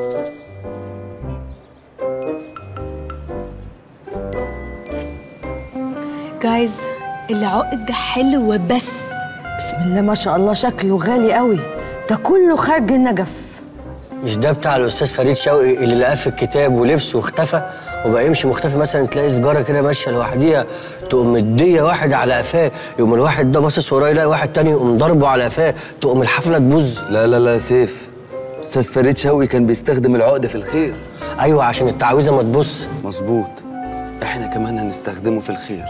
جايز العقد حلو بس بسم الله ما شاء الله شكله غالي قوي ده كله خارج النجف مش ده بتاع الاستاذ فريد شوقي اللي لقاه في الكتاب ولبسه واختفى وبقى يمشي مختفي مثلا تلاقي سجاره كده ماشيه لوحديها تقوم مديه واحد على قفاه يقوم الواحد ده باصص وراه يلاقي واحد تاني يقوم ضربه على قفاه تقوم الحفله تبوظ لا لا لا يا سيف استاذ فريد شوقي كان بيستخدم العقد في الخير ايوه عشان التعويذه ما تبص مظبوط احنا كمان هنستخدمه في الخير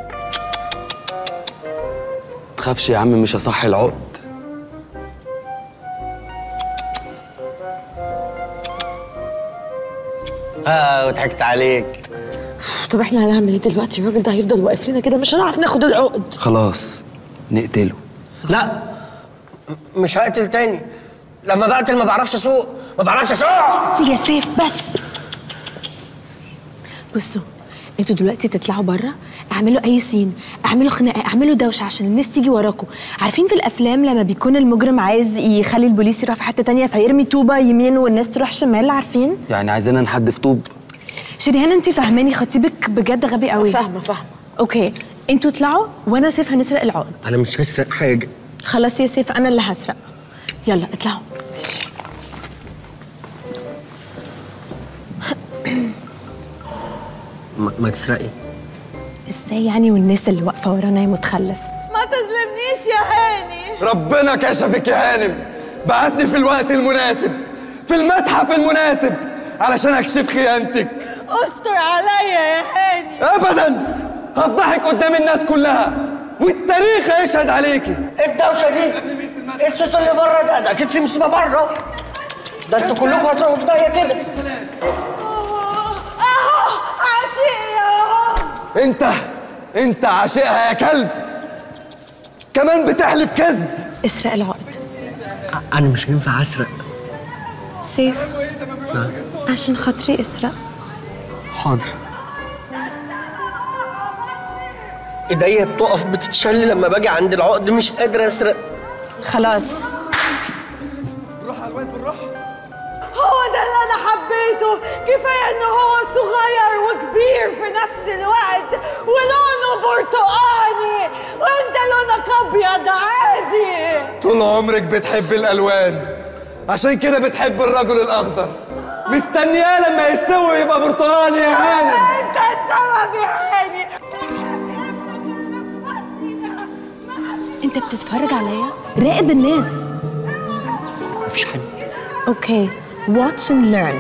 تخافش يا عم مش هصحي العقد اه وضحكت عليك طب احنا هنعمل ايه دلوقتي الراجل ده هيفضل واقف لنا كده مش هنعرف ناخد العقد خلاص نقتله لا م- مش هقتل تاني لما بقتل ما بعرفش اسوق ما بعرفش اسوق يا سيف بس بصوا انتوا دلوقتي تطلعوا بره اعملوا اي سين اعملوا خناقه اعملوا دوشه عشان الناس تيجي وراكم عارفين في الافلام لما بيكون المجرم عايز يخلي البوليس يروح في حته تانية فيرمي طوبه يمين والناس تروح شمال عارفين يعني عايزانا نحدف طوب شريهان انت فاهماني خطيبك بجد غبي قوي فاهمه فاهمه اوكي انتوا اطلعوا وانا وسيف هنسرق العقد انا مش هسرق حاجه خلاص يا سيف انا اللي هسرق يلا اطلعوا ما, ما تسرقي ازاي يعني والناس اللي واقفه ورانا يا متخلف ما تظلمنيش يا هاني ربنا كشفك يا هانم بعتني في الوقت المناسب في المتحف المناسب علشان اكشف خيانتك استر عليا يا هاني ابدا هفضحك قدام الناس كلها والتاريخ هيشهد عليكي الدوشه دي ايه الصوت اللي بره ده ده اكيد في مصيبه بره ده انتوا كلكم هتروحوا في داهيه كده اهو عشقي اهو انت انت عاشقها يا كلب كمان بتحلف كذب اسرق العقد انا مش هينفع اسرق سيف عشان خاطري اسرق حاضر ايديا بتقف بتتشل لما باجي عند العقد مش قادر اسرق خلاص بالراحه يا الواد بالراحه هو ده اللي انا حبيته كفايه ان هو صغير وكبير في نفس الوقت ولونه برتقاني وانت لونك ابيض عادي طول عمرك بتحب الالوان عشان كده بتحب الرجل الاخضر مستنياه لما يستوي يبقى برتقاني يا هانم انت السبب يا هاني انت بتتفرج عليا راقب الناس مفيش حد اوكي watch and learn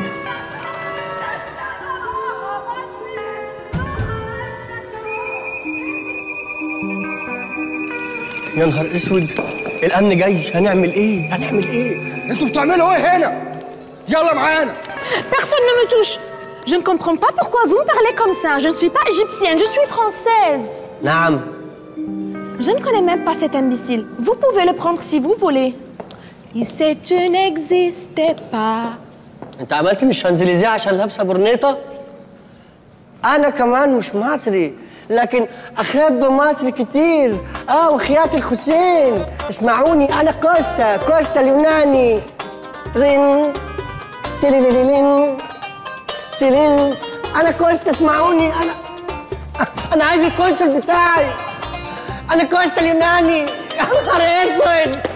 يا نهار اسود الامن جاي هنعمل ايه هنعمل ايه انتوا بتعملوا ايه هنا يلا معانا Personne ne me touche. Je ne comprends pas pourquoi vous me parlez comme ça. Je ne suis pas égyptienne, je suis française. نعم Je ne connais même pas cet imbécile. Vous pouvez le prendre si vous voulez. Il sait tu n'existais pas. انت عملت مش شانزليزيه عشان لابسه برنيطه انا كمان مش مصري لكن احب مصر كتير اه وخيات الحسين اسمعوني انا كوستا كوستا اليوناني ترين تليليلين تلين انا كوستا اسمعوني انا انا عايز الكونسل بتاعي انا كوستا اليوناني يا نهار اسود